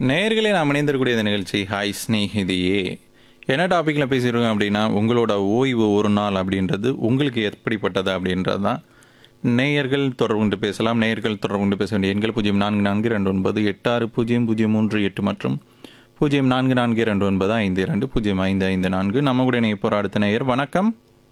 நேயர்களே நாம் இணைந்திருக்கக்கூடிய இந்த நிகழ்ச்சி ஹாய் ஸ்நேகிதியே என்ன டாப்பிக்கில் பேசியிருக்கோம் அப்படின்னா உங்களோட ஓய்வு ஒரு நாள் அப்படின்றது உங்களுக்கு எப்படிப்பட்டது அப்படின்றது தான் நேயர்கள் தொடர்பு கொண்டு பேசலாம் நேயர்கள் தொடர்பு கொண்டு பேச வேண்டிய எண்கள் பூஜ்ஜியம் நான்கு நான்கு ரெண்டு ஒன்பது எட்டு ஆறு பூஜ்ஜியம் பூஜ்ஜியம் மூன்று எட்டு மற்றும் பூஜ்ஜியம் நான்கு நான்கு ரெண்டு ஒன்பது ஐந்து இரண்டு பூஜ்ஜியம் ஐந்து ஐந்து நான்கு நம்ம கூட இணைய போகிற அடுத்த நேயர் வணக்கம்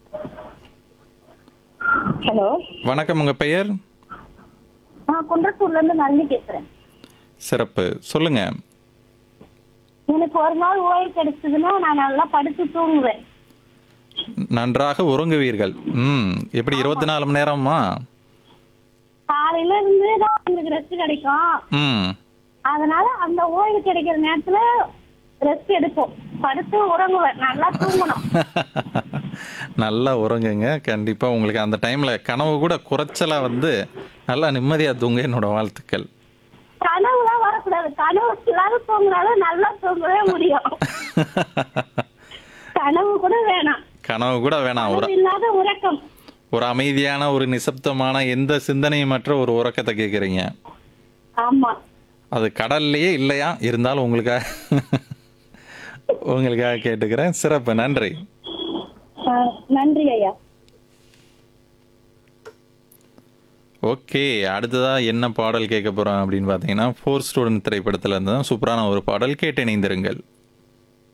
ஹலோ வணக்கம் உங்கள் பெயர் நான் குன்றத்தூர்ல இருந்து நளினி பேசுறேன் சிறப்பு சொல்லுங்கள் எனக்கு ஒரு நாள் ஓய்வு கிடைச்சதுன்னா நான் நல்லா படுத்து தூங்குவேன் நன்றாக உறங்குவீர்கள் ம் எப்படி இருபத்தி நாலு மணி நேரமா காலையில இருந்து தான் எனக்கு ரெஸ்ட் கிடைக்கும் ம் அதனால அந்த ஓய்வு கிடைக்கிற நேரத்துல ரெஸ்ட் எடுப்போம் படுத்து உறங்குவேன் நல்லா தூங்கணும் நல்லா உறங்குங்க கண்டிப்பாக உங்களுக்கு அந்த டைமில் கனவு கூட குறைச்சலாக வந்து நல்லா நிம்மதியாக தூங்க என்னோட வாழ்த்துக்கள் கனவுலாம் வரக்கூடாது கனவு இல்லாத தூங்கினாலும் நல்லா தூங்கவே முடியும் கனவு கூட வேணாம் கனவு கூட வேணாம் ஒரு கனவு இல்லாத உறக்கம் ஒரு அமைதியான ஒரு நிசப்தமான எந்த சிந்தனையுமற்ற ஒரு உறக்கத்தை கேட்குறீங்க ஆமா அது கடல்லையே இல்லையா இருந்தாலும் உங்களுக்காக உங்களுக்காக கேட்டுக்கிறேன் சிறப்பு நன்றி ஆஹ் நன்றி ஐயா ஓகே அடுத்ததா என்ன பாடல் கேட்க போறோம் அப்படின்னு பார்த்தீங்கன்னா ஃபோர் ஸ்டூடெண்ட் திரைப்படத்துல இருந்து தான் சூப்பரான ஒரு பாடல் கேட்டு இணைந்திருங்கள்